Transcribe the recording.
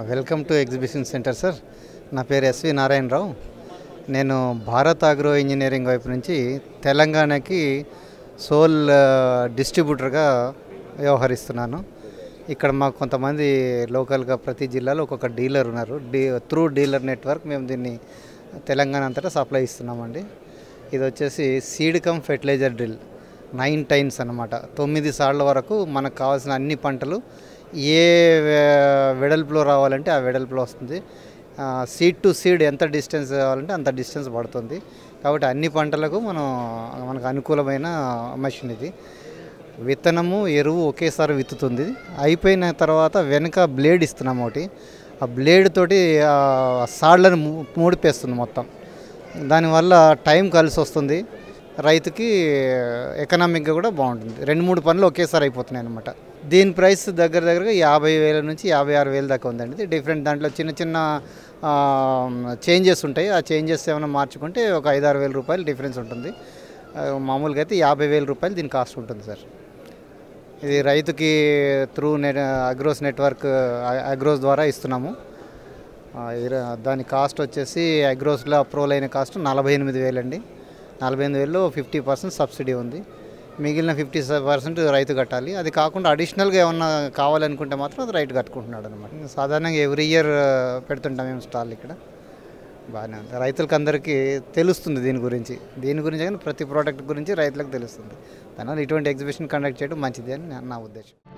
welcome to exhibition centre sir నా పేరు SV Narayana Rao నేను భారత్ అగ్రో ఇంజనీరింగ్ వైపు నుంచి తెలంగాణకి సోల్ ఆ, డిస్ట్రిబ్యూటర్గా వ్యవహరిస్తున్నాను ఇక్కడ మాకు కొంతమంది లోకల్గా ప్రతి జిల్లాలో ఒక్కొక్క డీలర్ ఉన్నారు డీ త్రూ డీలర్ నెట్వర్క్ మేము దీన్ని తెలంగాణ అంతటా సప్లై ఇస్తున్నామండి ఇది వచ్చేసి seed cum fertiliser drill nine times అన్నమాట తొమ్మిది సార్ల వరకు మనకు కావాల్సిన అన్ని పంటలు ఏ వే- వెడల్పులో రావాలంటే ఆ వెడల్పులో వస్తుంది సీడ్ టు సీడ్ ఎంత డిస్టెన్స్ కావాలంటే అంత డిస్టెన్స్ పడుతుంది కాబట్టి అన్ని పంటలకు మనం మనకు అనుకూలమైన మషిన్ ఇది విత్తనము ఎరువు ఒకేసారి విత్తుతుంది అయిపోయిన తర్వాత వెనక బ్లేడ్ ఇస్తున్నాం ఒకటి ఆ బ్లేడ్ తోటి ఆ సాడ్లను ము- మూడిపేస్తుంది మొత్తం దానివల్ల టైం కలిసి వస్తుంది రైతుకి ఎకనామిక్గా కూడా బాగుంటుంది రెండు మూడు పనులు ఒకేసారి అయిపోతున్నాయి అనమాట దీని ప్రైస్ దగ్గర దగ్గరగా యాభై వేల నుంచి యాభై ఆరు వేల దాకా ఉందండి ఇది డిఫరెంట్ దాంట్లో చిన్న చిన్న చేంజెస్ ఉంటాయి ఆ చేంజెస్ ఏమైనా మార్చుకుంటే ఒక ఐదు ఆరు వేల రూపాయలు డిఫరెన్స్ ఉంటుంది ఆ, మామూలుగా అయితే యాభై వేల రూపాయలు దీని కాస్ట్ ఉంటుంది సార్ ఇది రైతుకి through Net Agros network Agros ద్వారా ఇస్తున్నాము ఆ, ఇర- దాని కాస్ట్ వచ్చేసి అగ్రోస్లో అప్రూవల్ అయిన కాస్ట్ నలభై ఎనిమిది వేలండి నలభై ఎనిమిది వేలలో ఫిఫ్టీ పర్సెంట్ సబ్సిడీ ఉంది మిగిలిన ఫిఫ్టీ పర్సెంట్ రైతు కట్టాలి అది కాకుండా అడిషనల్గా ఏమన్నా కావాలనుకుంటే మాత్రం అది రైతు కట్టుకుంటున్నాడు అనమాట సాధారణంగా ఎవ్రీ ఇయర్ పెడుతుంటాం మేము స్టాల్ ఇక్కడ బాగానే ఉంది రైతులకు అందరికీ తెలుస్తుంది దీని గురించి దీని గురించి కానీ ప్రతి ప్రోడక్ట్ గురించి రైతులకు తెలుస్తుంది దానివల్ల ఇటువంటి ఎగ్జిబిషన్ కండక్ట్ చేయడం మంచిది అని నా- నా ఉద్దేశం